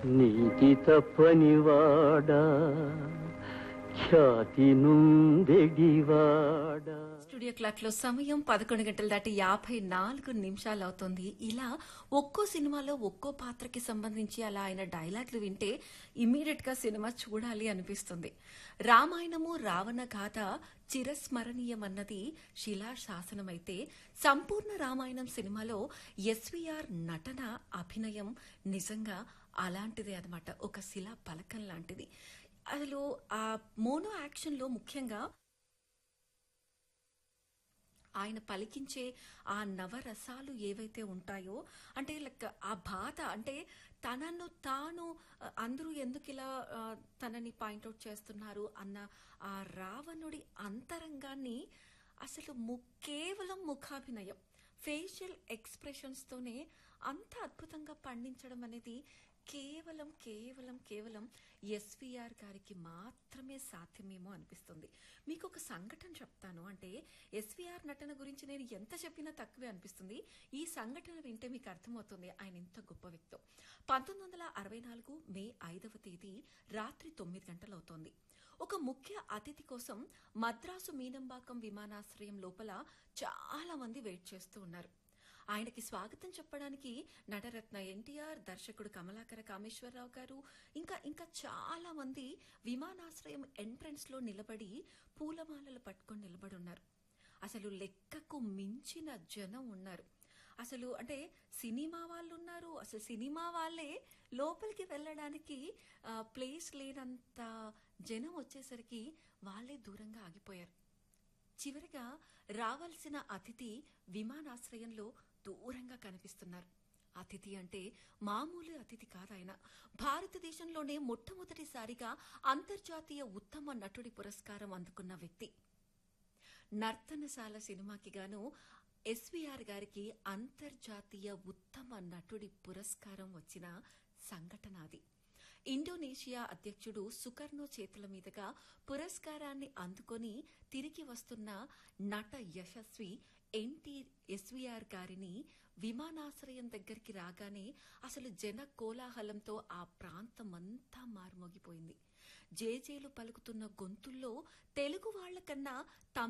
నీతి తప్పనివాడా ఖ్యాతి నుండెడివాడా studio clock లో సమయం పదకొండు గంటల దాటి యాభై నాలుగు నిమిషాలు అవుతుంది ఇలా ఒక్కో సినిమాలో ఒక్కో పాత్రకి సంబంధించి అలా ఆయన డైలాగ్లు వింటే ఇమీడియట్ గా సినిమా చూడాలి అనిపిస్తుంది రామాయణము రావణ గాథ చిరస్మరణీయమన్నది శిలా శాసనమైతే సంపూర్ణ రామాయణం సినిమాలో ఎస్వీఆర్ నటన అభినయం నిజంగా అలాంటిదే అన్నమాట ఒక శిలా పలకం లాంటిది అసలు ఆ మోనో యాక్షన్ లో ముఖ్యంగా ఆయన పలికించే ఆ నవరసాలు ఏవైతే ఉంటాయో అంటే లైక్ ఆ బాధ అంటే తనను తాను ఆ, అందరూ ఎందుకు ఇలా ఆ, తనని పాయింట్అవుట్ చేస్తున్నారు అన్న ఆ రావణుడి అంతరంగాన్ని అసలు ము- కేవలం ముఖాభినయం ఫేషియల్ ఎక్స్ప్రెషన్స్ తోనే అంత అద్భుతంగా పండించడం అనేది కేవలం కేవలం కేవలం ఎస్విఆర్ గారికి మాత్రమే సాధ్యమేమో అనిపిస్తుంది మీకు ఒక సంఘటన చెప్తాను అంటే ఎస్విఆర్ నటన గురించి నేను ఎంత చెప్పినా తక్కువే అనిపిస్తుంది ఈ సంఘటన వింటే మీకు అర్థమవుతుంది ఆయన ఎంత గొప్ప వ్యక్తో పంతొమ్మిది వందల అరవై నాలుగు మే ఐదవ తేదీ రాత్రి తొమ్మిది గంటలు అవుతోంది ఒక ముఖ్య అతిథి కోసం మద్రాసు మీనంబాకం విమానాశ్రయం లోపల చాలా మంది వెయిట్ చేస్తూ ఉన్నారు ఆయనకి స్వాగతం చెప్పడానికి నటరత్న ఎన్టీఆర్ దర్శకుడు కమలాకర కామేశ్వరరావు గారు ఇంకా ఇంకా చాలా మంది విమానాశ్రయం ఎంట్రన్స్ లో నిలబడి పూలమాలలు పట్టుకొని నిలబడి ఉన్నారు అసలు లెక్కకు మించిన జనం ఉన్నారు అసలు అంటే సినిమా వాళ్ళు ఉన్నారు అసలు సినిమా వాళ్ళే లోపలికి వెళ్ళడానికి ఆ, ప్లేస్ లేనంత జనం వచ్చేసరికి వాళ్ళే దూరంగా ఆగిపోయారు చివరిగా రావాల్సిన అతిథి విమానాశ్రయంలో దూరంగా కనిపిస్తున్నారు అతిథి అంటే మామూలు అతిథి కాదాయన భారతదేశంలోనే మొట్టమొదటిసారిగా అంతర్జాతీయ ఉత్తమ నటుడి పురస్కారం అందుకున్న వ్యక్తి నర్తనశాల సినిమాకి గాను ఎస్వీఆర్ గారికి అంతర్జాతీయ ఉత్తమ నటుడి పురస్కారం వచ్చిన సంఘటన అది ఇండోనేషియా అధ్యక్షుడు సుకర్నో చేతుల మీదుగా పురస్కారాన్ని అందుకొని తిరిగి వస్తున్న నట యశస్వి ఎన్టీ ఎస్వీఆర్ గారిని విమానాశ్రయం దగ్గరికి రాగానే అసలు జన కోలాహలంతో ఆ ప్రాంతమంతా మారుమోగిపోయింది జేజేలు పలుకుతున్న గొంతుల్లో తెలుగు వాళ్ళకన్నా